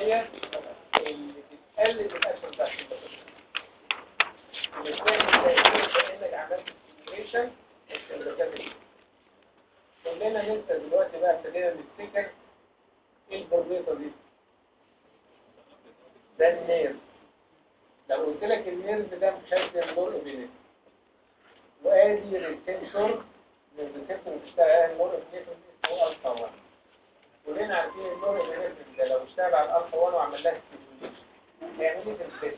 هي اللي بتقلل الاكشن بتاع السيمباثيك وبالتالي تأثير كأنك عملت ستيميوليشن السيمباثيك كلنا لسه دلوقتي بقى ابتدينا نفتكر ايه البروبليتر دي ده النيرف لو قلت لك النيرف ده مخزن نور ابينيت وادي ريسنسور من الريسنسور اللي بيشتغل على النور ابينيت اسمه الفا 1 كلنا عارفين النور ابينيت ده لو اشتغل على الالفا 1 وعمل لها ستيميوليشن هيعمل ايه في الجسم؟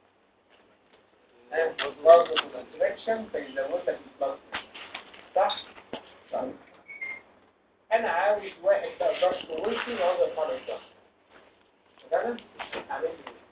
برضه كونتراكشن فيزود لك البلس صح؟ صح انا عاوز واحد بقى ضغط وروسي وعاوز ارفع الضغط تمام؟ عامل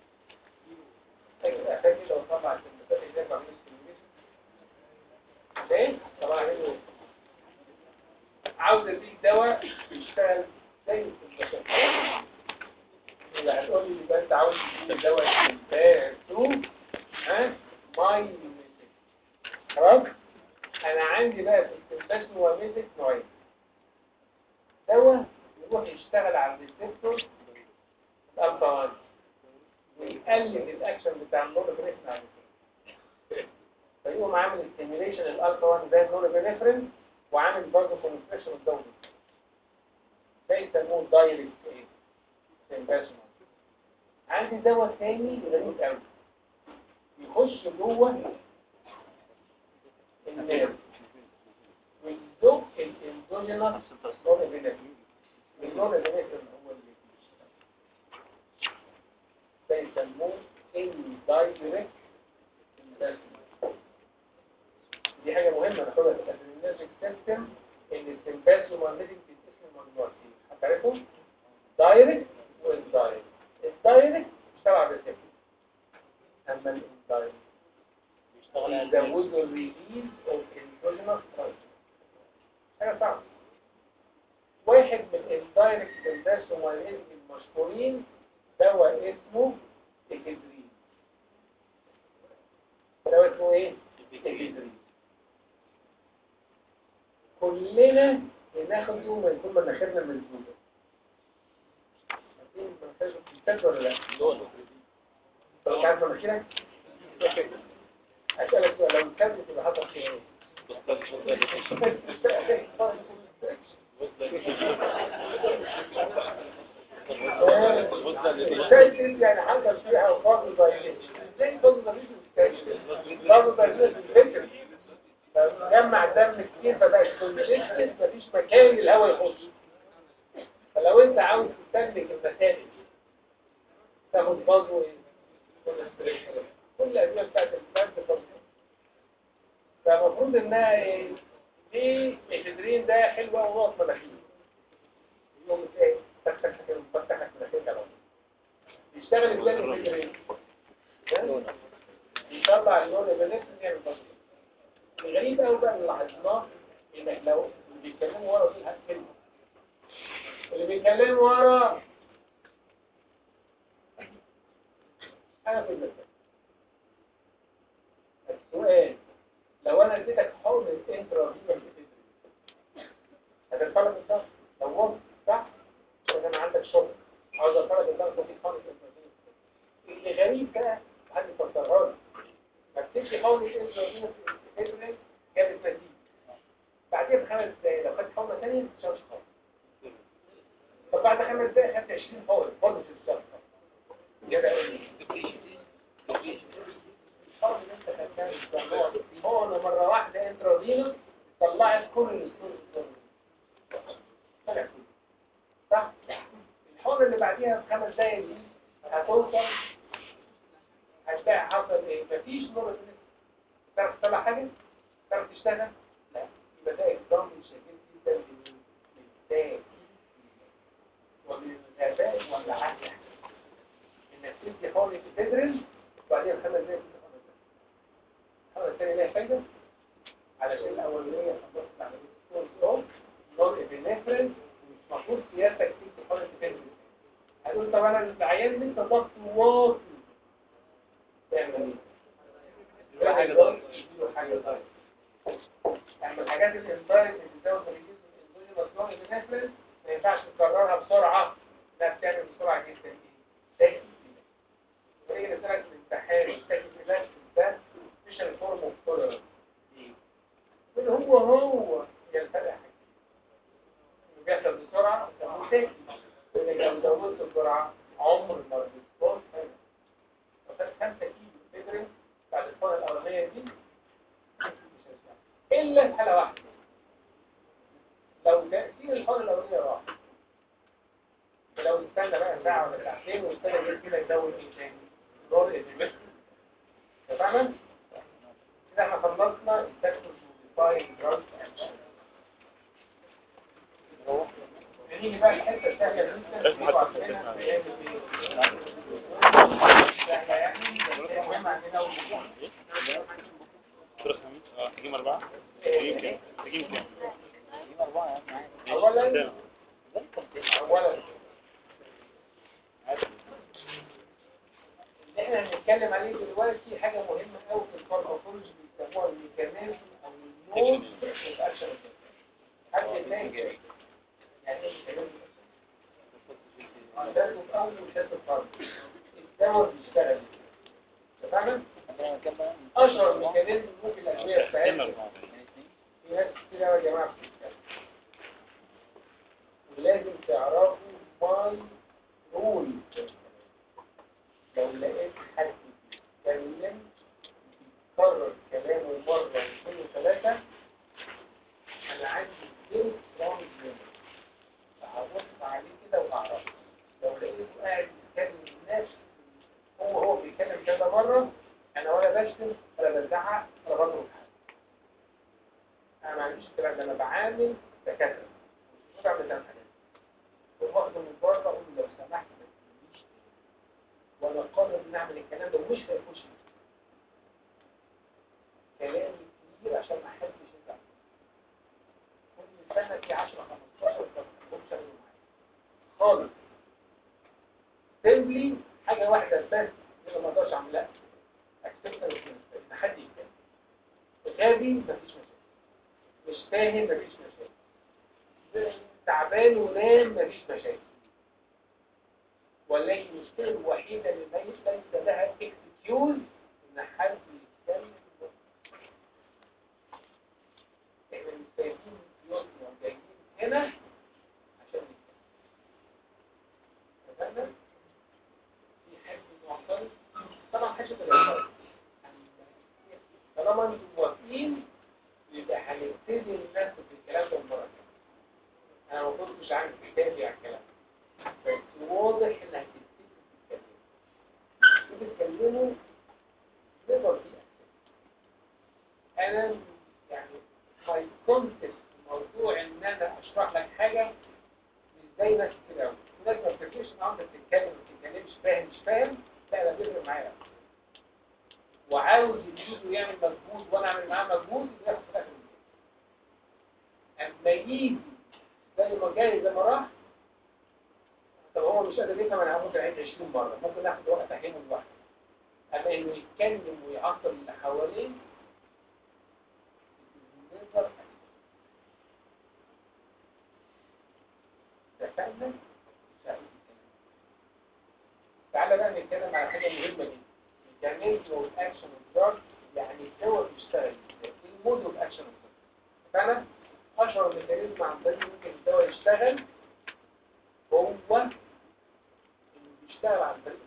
ايه؟ فاكر لو طلع السمباتيك ازاي بعمل ستيميوليشن؟ ليه؟ طبعا اعمل ايه؟ عاوز اديك دواء يشتغل زي السمباتيك اللي هتقول لي يبقى انت عاوز تديك دواء سمباتو ها؟ ماي خلاص؟ انا عندي بقى في السمباتو وميتك نوعين دواء يروح يشتغل على الريسبتور الالفا 1 ويقلل الاكشن بتاع النورابينفرين على الريسبتور فيقوم عامل ستيميوليشن الالفا 1 ده النورابينفرين وعامل برضه كونستريكشن الدوري ده يسموه دايركت ايه سمباسمون عندي دواء ثاني غريب قوي يخش جوه النيرف ويزق الاندوجينس نورابينفرين النورابينفرين هو اللي ده يسموه indirect investment دي حاجة مهمة ناخدها في الادرينرجيك سيستم ان السمباسيوم والميدنج بيتقسم مجموعتين هتعرفوا دايركت واندايركت الدايركت بيشتغل على الريسبتور اما الاندايركت بيشتغل على يزودوا الريليز اوف اندوجينس حاجة صعبة واحد من الاندايركت سمباسيوم والميدنج المشهورين دواء اسمه اكيدرين دواء اسمه ايه؟ اكيدرين كلنا بناخده من كل مناخيرنا من الزوجة عارفين مناخيرك بتتاج ولا لا؟ طب انت عارف مناخيرك؟ اسألك سؤال لو اتكلمت يبقى حصل فيها ايه؟ ازاي تقول يعني حصل فيها وفاضل ضايقين ازاي فاضل ضايقين فاضل ضايقين في الفكر جمع دم كتير فبقت كونجستد مفيش مكان للهواء يخش فلو انت عاوز تستهلك المسائل تاخد بازو ايه كل الادويه بتاعت الفرد بازو فالمفروض انها ايه ليه الهيدرين ده حلو قوي ونقط مناخير يوم ازاي تك تك تك تك تك مناخير كمان بيشتغل ازاي الهيدرين بيطلع اللون البنفسجي يعمل بازو الغريب قوي بقى اللي لاحظناه ان احنا لو اللي بيتكلموا ورا دي كلمه اللي بيتكلموا ورا انا في المثال السؤال لو انا اديتك حول الانترا هترفع لك الضغط لو وصل صح عشان انا عندك شغل عاوز ارفع لك الضغط في خالص اللي غريب بقى حد يفسرها لي ما تسيبش حول الانترا فكرة جابت نتيجة بعدين بخمس دقايق لو خدت حولة ثانية مش هتشوفش خالص طب بعد خمس دقايق خدت 20 حولة برضه مش هتشوفش كده ايه الحولة اللي انت خدتها بالظبط حولة مرة واحدة انترافينوس طلعت كل الستور طلع كله صح؟ الحولة اللي بعديها بخمس دقايق دي هتوصل هتلاقي حصل ايه؟ مفيش نور تعرف تطلع حاجة؟ تعرف تشتغل؟ لا يبقى ده إقدام شديد جدا من الإنتاج ومن الغباء والعافية إنك تدي حول تدرس وبعدين خمس دقايق تدي خمس دقايق الحالة الثانية ليها فايدة علشان الأولانية خلصت على الدكتور صوت نور إبنفرين مش المفروض سيادتك تدي حول تدرس هتقول طب أنا العيان اللي أنت ضغط واطي تعمل إيه؟ حاجة ضغط حاجة ضغط يعني الحاجات الانتايت اللي بتزود تركيز الانسولين مصنوعي بنفرز ما ينفعش تكررها بسرعة لا بتعمل بسرعة جدا بيحصل بسرعة بيسموه سيفتي لأن لو زودت الجرعة عمر ما الريسبونس هيبقى فخد 5 كيلو فيبرين بعد الفرة الأولانية دي مش هيسمع. إلا في حالة واحدة لو تأثير الحالة الأولانية راح لو استنى بقى ساعة ولا ساعتين واستنى جيت كده يزود ايه تاني؟ دور انهبيشن تمام؟ كده احنا خلصنا التكتيك موديفاينج دراج نيجي بقى الحته الثانيه اللي انت لازم بتبقوا حد عارفينها يفتكرها. سهله يعني بس هي مهمه عندنا أول حاجة. دكتور خميس اه تجيب أربعة تجيب كام؟ تجيب كام؟ اولا قدام. اولا اللي احنا هنتكلم عليه دلوقتي حاجه مهمه قوي في الفارماكولوجي بيسموها الميكانيزم او المود اوف اكشن حد يلاقي يعني ايه ميكانيزم ده في اول شد الفرد الدواء بيشتغل تمام اشهر ميكانيزم ممكن الادويه تجيب بتاعتنا أربعة في ناس كتير قوي يا جماعه بتتكلم ولازم تعرفوا ماي رول لو لقيت حد بيتكلم بيكرر كلامه مره واثنين وثلاثه انا عندي فيري سترونج فهبص عليه كده وهعرفه لو لقيته قاعد يتكلم نفس هو هو بيتكلم كذا مره انا ولا بشتم ولا بزعق ولا بضرب حد انا ما عنديش الكلام ده انا بعامل دكاتره مش بعمل ده حاجات وباخده من بره اقول له لو سمحت ما تقوليش وانا قرر ان اعمل الكلام ده ومش هيخش كلام كتير عشان ما حدش يزعل كل سنه في 10 15 طب شغلوا معايا خالص سيمبلي حاجه واحده بس اللي ما اقدرش اعملها اكسبتنس ان حد يتكلم غبي مفيش مشاكل مش فاهم مفيش مشاكل تعبان ونام مفيش مشاكل ولكن المشكله الوحيده اللي ليس ليس لها اكسكيوز ان حد يتكلم احنا مش سايبين بيوتنا وجايين هنا عشان نتكلم تمام في حد معترض طبعا حاجه تبقى طالما انتم موافقين يبقى هنبتدي ننفذ الكلام ده المره الجايه انا ما كنتش عامل كتابي على الكلام بس واضح ان هتبتدي تتكلموا تتكلموا نقدر فيها انا يعني ماي كونسبت موضوع ان انا اشرح لك حاجه مش زي ناس كتير قوي في ناس ما بتفكرش معاهم بتتكلم ما بتتكلمش فاهم مش فاهم لا ده بيفرق معايا وعاوز يجيب ويعمل مجهود وانا اعمل معاه مجهود ياخد في الاخر اما يجي زي ما جاي زي ما راح طب هو مش قادر يفهم انا ممكن اعيد 20 مره ممكن اخد وقت افهمه لوحده اما انه يتكلم ويعطل اللي حواليه نقدر اتفقنا تعالى بقى نتكلم على حاجه مهمه جدا ميكانيزم اوف اكشن اوف دراج يعني الدواء بيشتغل ازاي المود اوف اكشن اوف دراج فانا اشهر ميكانيزم عن طريق ممكن الدواء يشتغل هو انه بيشتغل عن طريق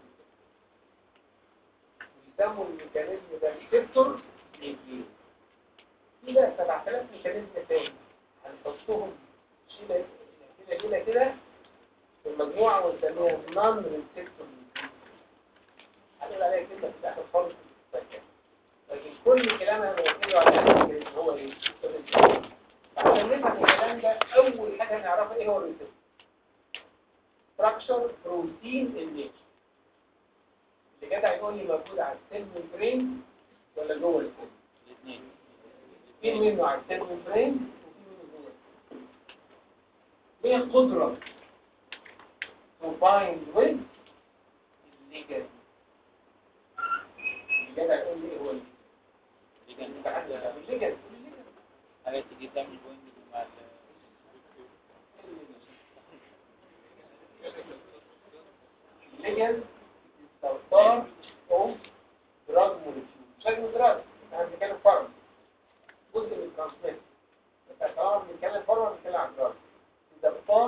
ويسموا الميكانيزم ده ريسبتور ميديت في بقى 7000 ميكانيزم تاني هنحطهم شيله كده كده كده في المجموعه ونسميها نون ريسبتور ميديت هنقول عليها كلمة في الآخر خالص في السكة. لكن كل كلام أنا بقوله على الأساس هو إيه؟ عشان نفهم الكلام ده أول حاجة نعرفها إيه هو الريسبتور structure protein in nature اللي جدع يقول لي موجود على السيل ممبرين ولا جوه السيل؟ الاثنين في منه على السيل ممبرين وفي منه جوه السيل. هي قدرة to bind with الليجند الجدع يقول لي ايه هو الليجند متحدث عن الليجند الليجند حاجة تيجي تعمل بوينج مع ال الليجند استوطار او دراج موليكيول مش لازم دراج احنا بنتكلم فارم جزء من الترانسميت بس طالما بنتكلم فارم بنتكلم عن دراج ده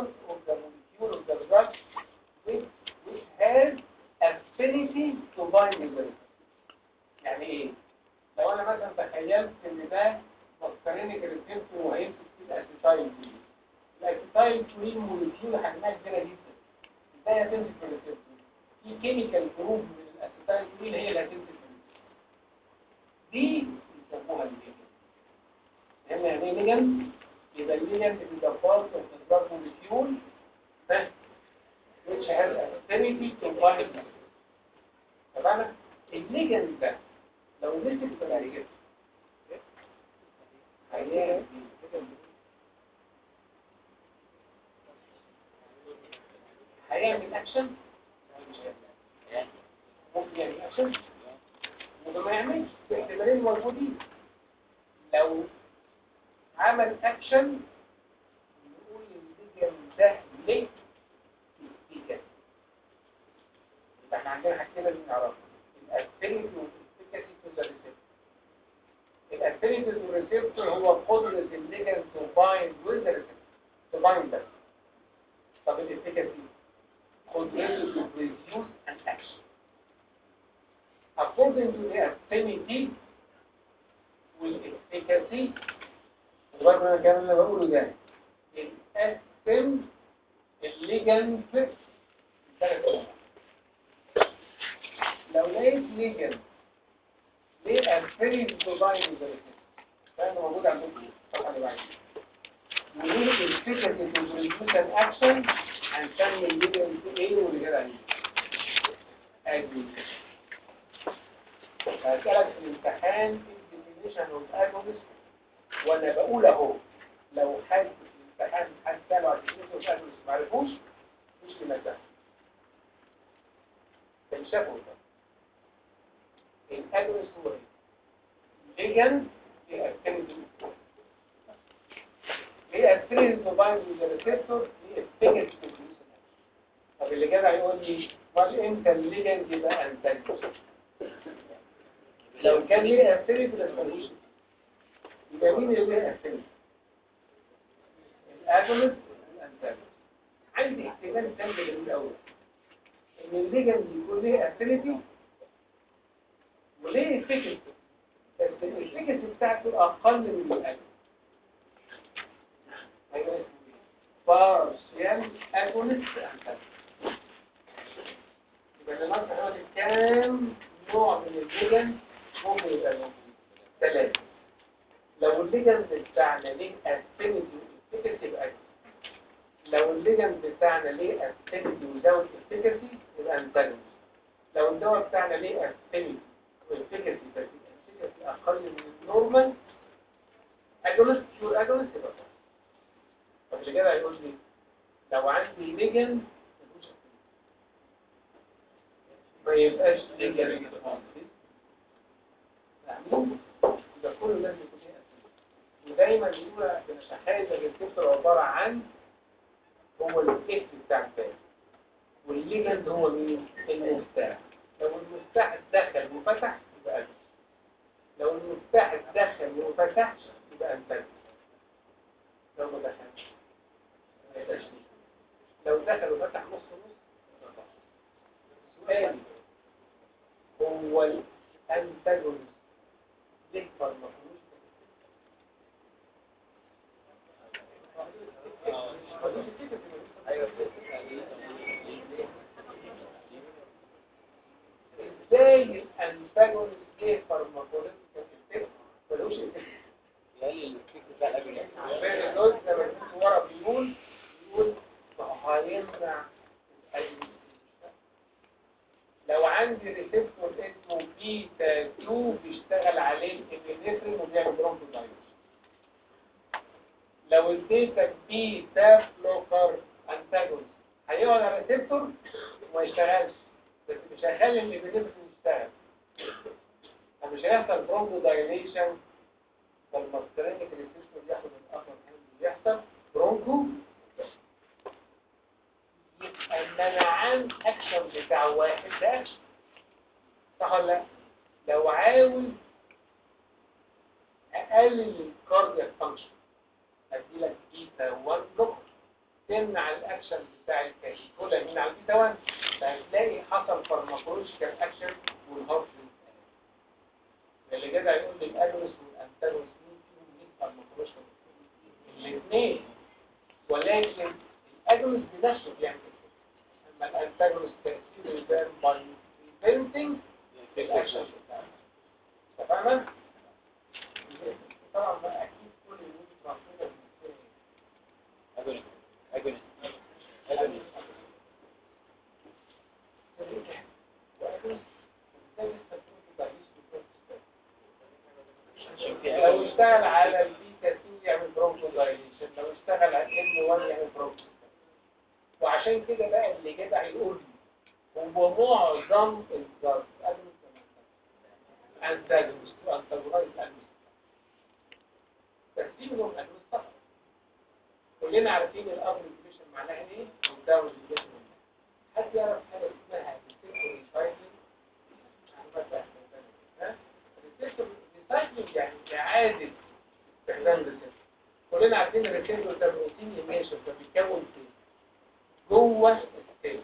بايند يعني ايه لو انا مثلا تخيلت ان ده ماسكارينيك ريسبتور وهيمسك فيه الاسيتايل كولين الاسيتايل كولين مولكيول حجمها كبيره جدا ازاي هتمسك في الريسبتور في كيميكال جروب من الاسيتايل كولين هي اللي هتمسك في الريسبتور دي يسموها الليجند هم يعني ايه ليجند يبقى الليجند بيبقى بارت اوف ذا دراج مولكيول ها which has affinity to bind تمام الليجند ده لو مسك في العيان هيلاقي هيعمل اكشن ممكن يعمل اكشن ممكن ما يعملش في احتمالين موجودين لو عمل اكشن نقول الليجن ده ليه يبقى احنا عندنا حاجتين لازم نعرفها الافينيتي والافيكاسي تو ذا ريسبتور الافينيتي تو ريسبتور هو قدرة الليجن تو بايند وذ ذا ريسبتور تو بايند بس طب الافيكاسي قدرته to produce an action according to the affinity والافيكاسي خد بالك من الكلام اللي بقوله ده الاسم الليجند ثلاث أنواع. لو لقيت ليجن ليه الفيري ديزاين كان موجود عندكم الصفحه اللي بعدها وليه الفكره الكونتريبيوشن اكشن هنسمي الليجن ايه واللي كده عليه ادي هسألك في الامتحان الديفينيشن اوف اجونست وانا بقول اهو لو حد في الامتحان حد سأله على الديفينيشن اوف اجونست ما عرفوش مش لمسه كان شافه ده الأجنس هو ليجن هي أكتيفيتي هي أكتيفيتي موبايل ريسبتور هي أكتيفيتي طب اللي جدع يقول لي امال امتى الليجن يبقى انتاجوس لو كان ليه أكتيفيتي ريسبتور يبقى مين اللي ليه أكتيفيتي الأجنس والأنتاجوس عندي احتمال تاني جميل قوي ان الليجن يكون ليه أكتيفيتي وليه الفكر بس الفكر بتاعته اقل من الاجل بارشيال اجونست يبقى لما نقول كام نوع من الليجن ممكن يبقى موجود ثلاثة لو الليجن بتاعنا ليه افينيتي افيكاسي يبقى لو الليجن بتاعنا ليه افينيتي وزود افيكاسي يبقى انتاجونست لو الدواء بتاعنا ليه افينيتي والفكرة الفكرة أقل من النورمال أجونست شور أجونست يبقى صح طب اللي كده هيقول لي لو عندي ليجن ما يبقاش ليجن يبقى كله لازم يكون ليه ودايما يقول بنشحات الريسبتور عبارة عن هو الاف بتاع الثاني والليجند هو مين؟ المفتاح لو المفتاح دخل وفتح يبقى أجل لو المفتاح دخل وما فتحش يبقى أنتج لو ما دخلش ما يبقاش ليه لو دخل وفتح نص نص سؤالي هو الأنتاجونست ليه فارماكولوجي ايوه ازاي الانتاجونست ليه فارماكولوجي كان ملوش عشان الدوز لما تيجي ورا بيقول بيقول ما هو هيمنع الأجنبي. لو عندي ريسبتور اسمه بيتا 2 بيشتغل عليه النفرين وبيعمل برونكودايلس لو اديتك بيتا بلوكر انتاجونست هيقعد على الريسبتور وما يشتغلش بس مش هيخلي الابيليبس يشتغل فمش هيحصل برونكو دايليشن فالماسترينيك ريسبتور ياخد الاخر يحصل برونكو يبقى المنعان اكشن بتاع واحد ده اكشن صح ولا لا؟ لو عاوز اقلل الكاردياك فانكشن اديلك بيتا 1 بلوكر تمنع الاكشن بتاع الكاشيكولا من على البيتا 1 فهتلاقي حصل فارماكولوجيكال اكشن والهارت اللي جدع يقول لي الاجنس والانتاجونس مين فيهم ينفع المفروض الاثنين ولكن الاجنس بنفسه بيعمل كده. اما الانتاجونس تاثيره يبان باي بريفنتنج الاكشن بتاعه تماما طبعا بقى اكيد كل اللي ترانسميتر اجوني اجوني لو اشتغل على البيتا 2 يعمل برونكو دايليشن لو اشتغل على الام 1 يعمل برونكو وعشان كده بقى اللي جدع يقول لي هو معظم الضغط انتاجونست وانتاجونايز بس دي منهم انتاجونست فقط كلنا عارفين الاب ريجوليشن معناها ايه والداون ريجوليشن حد يعرف حاجه اسمها ريسيرش ريسايكلينج ريسايكلينج يعني اعاده استخدام الريسيرش كلنا عارفين الريسيرش ده روتين ايميشن فبيتكون فين جوه السيل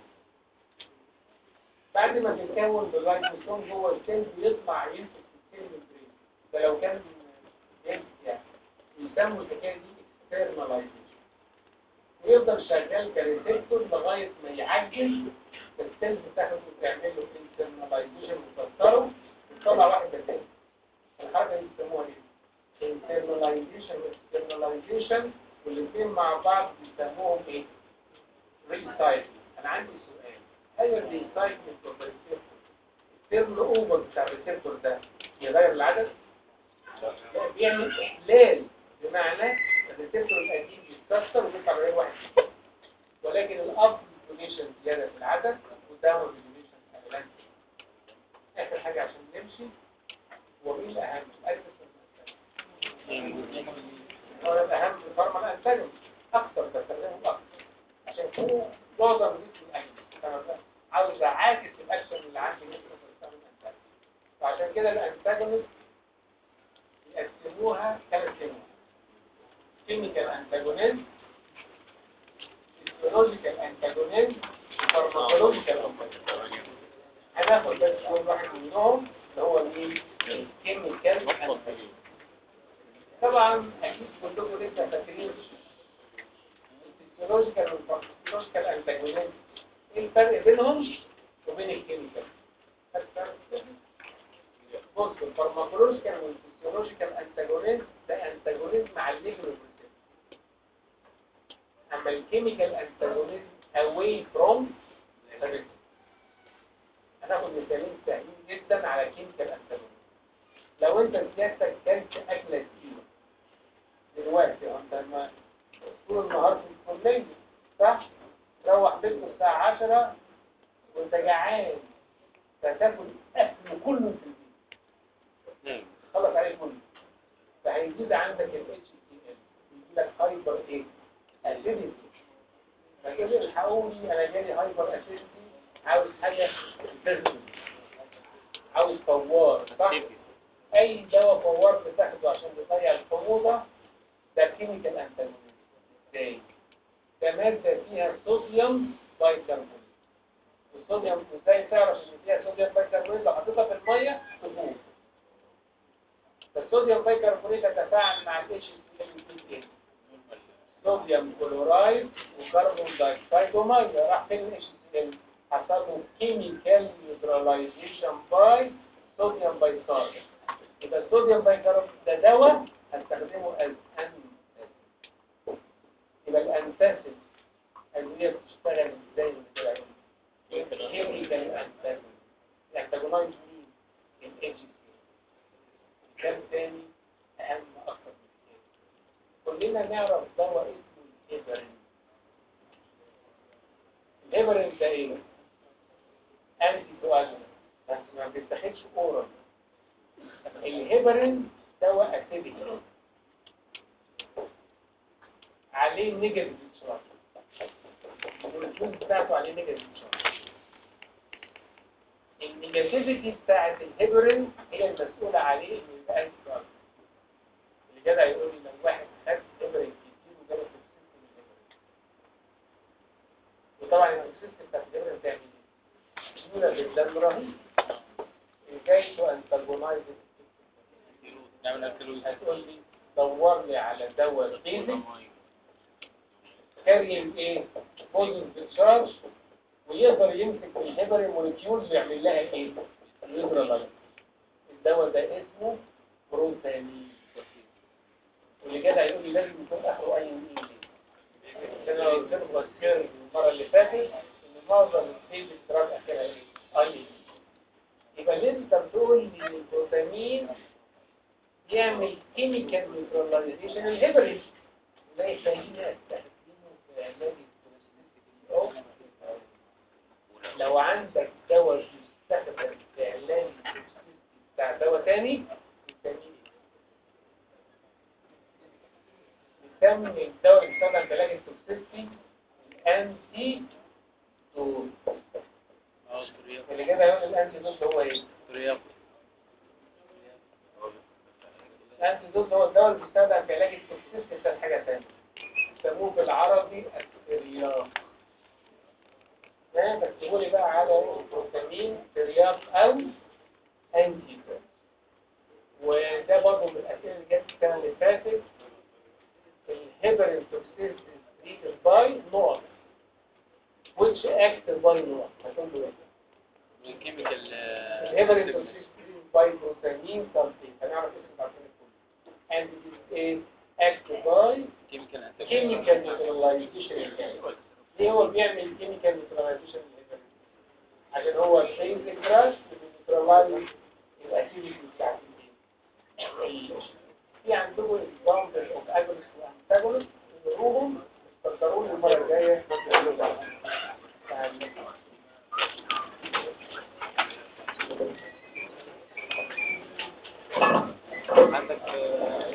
بعد ما بيتكون بالرايبوسوم جوه السيل بيطلع يمسك في السيل ممبرين ده لو كان يعني يسموا الحكايه دي اكسترناليزيشن ويفضل شغال كريسبتور لغايه ما يعجز السيل بتاخده وتعمل له انترناليزيشن وتكسره وتطلع واحد تاني الحاجه دي بيسموها ايه؟ انترناليزيشن واكسترناليزيشن والاثنين مع بعض بيسموهم ايه؟ ريسايكل انا عندي سؤال هل الريسايكل الترن اوفر بتاع الريسبتور ده يغير العدد؟ لا بيعمل احلال بمعنى الريسبتور القديم بيتكسر وبيطلع غير واحد ولكن الاب دونيشن زياده في العدد والداون دونيشن اعلان اخر حاجه عشان نمشي هو مين الاهم الاكسس هو الاهم في الفارما الانتاجون اكثر بستخدمه اكثر عشان كده معظم جسم الاكشن عاوز اعاكس الاكشن اللي عندي ممكن استخدم الانتاجون وعشان كده الانتاجونست يقسموها ثلاث كلمات كيميكال انتاجونيزم فيسيولوجيكال انتاجونيزم فارماكولوجيكال انتاجونيزم هناخد بس اول واحد منهم اللي هو مين الكيميكال انتاجونيزم طبعا اكيد كلكم لسه فاكرين الفيسيولوجيكال والفارماكولوجيكال انتاجونيزم ايه الفرق بينهم وبين الكيميكال بص الفارماكولوجيكال والفيسيولوجيكال انتاجونيزم ده انتاجونيزم مع الليجنو اما الكيميكال انتاجونيزم away from the victim هناخد مثالين سهلين جدا على كيميكال انتاجونيزم لو انت سيادتك كلت اكله تقيله دلوقتي انت لما طول النهار في الكليه صح تروح بيتك الساعه 10 وانت جعان فتاكل اكل كله في البيت خلص عليه كله فهيزيد عندك ال HCl يجي لك هايبر ايه اسيديتي فكده الحقوني انا جالي هايبر اسيديتي عاوز حاجه تزن عاوز فوار صح اي دواء فوار بتاخده عشان تضيع الحموضه ده كيميكال انتاجونيزم ازاي ده ماده فيها صوديوم بايكربونات الصوديوم ازاي تعرف ان فيها صوديوم بايكربونات لو حطيتها في الميه تفوق الصوديوم بايكربونات يتفاعل مع ال HCl صوديوم كلورايد وكربون دايوكسيد وميه راح فين ال HCl حصل له كيميكال نيوتراليزيشن باي صوديوم بايكارب يبقى الصوديوم بايكارب ده دواء هنستخدمه از ان يبقى الانتاسيد ادويه بتشتغل ازاي من كده كيميكال انتاسيد الانتاجونايز مين ال HCl كان تاني اهم اكتر من كده كلنا نعرف دواء اسمه الهيبرين الهيبرين ده ايه انتي كواجولانت بس ما بيتاخدش اورال الهيبرين دواء اسيدي عليه نيجاتيف تشارج الفلوس بتاعته عليه نيجاتيف تشارج النيجاتيفيتي بتاعت الهيبرين هي المسؤولة عليه انه يبقى انتي كواجولانت اللي جدع يقول لي لو واحد خد هيبرين كتير وجاله توكسيستي من الهيبرين وطبعا التوكسيستي بتاعت الهيبرين بتعمل ايه؟ سهولة بالدم رهيب ازاي تو انتاجونايز نعمل الكالوريز هتقول لي دور لي على دواء بيزك كارير ايه بوزيتيف تشارج ويقدر يمسك الهيبري موليكيولز ويعمل لها ايه نيوتراليز الدواء ده اسمه بروتامين واللي كده هيقول لي لازم يكون اخره اي ان ايه عشان انا قلت لكم بذكر المره اللي فاتت ان معظم الستيج دراج اخرها ايه اي يبقى اللي انت بتقول لي إن البروتامين يعمل كيميكال نيوتراليزيشن الهيبريد زي خلينا استخدمه في علاج التوكسيسيتي لو عندك دواء يستخدم في علاج التوكسيسيتي بتاع دواء تاني بنسميه بنسمي الدواء اللي بيستخدم في علاج التوكسيسيتي الانتي دول اه ترياق اللي كده يقول الانتي دول هو ايه؟ ترياق الانتيدوت هو الدواء اللي بيستخدم في علاج التوكسيسيتي بتاع حاجه ثانيه بيسموه بالعربي الترياق ها بكتبوا لي بقى على البروتامين ترياق او انتيدوت وده برضه من الاسئله اللي جت السنه اللي فاتت الهيبرين توكسيسيتي treated by نقط which act by نقط هتقول له ايه؟ الكيميكال الهيبرين توكسيسيتي باي بروتامين سلفيت هنعرف اسم العارفين كله and it is a act by كيميكال chemical neutralization ليه هو بيعمل chemical neutralization للهيبرين عشان هو البيزك دراج بينيوترلايز الاكتيفيتي بتاعت الجين في عندكم example of agonist وانتاجونست نقروهم تقدرون المره الجايه يعني عندك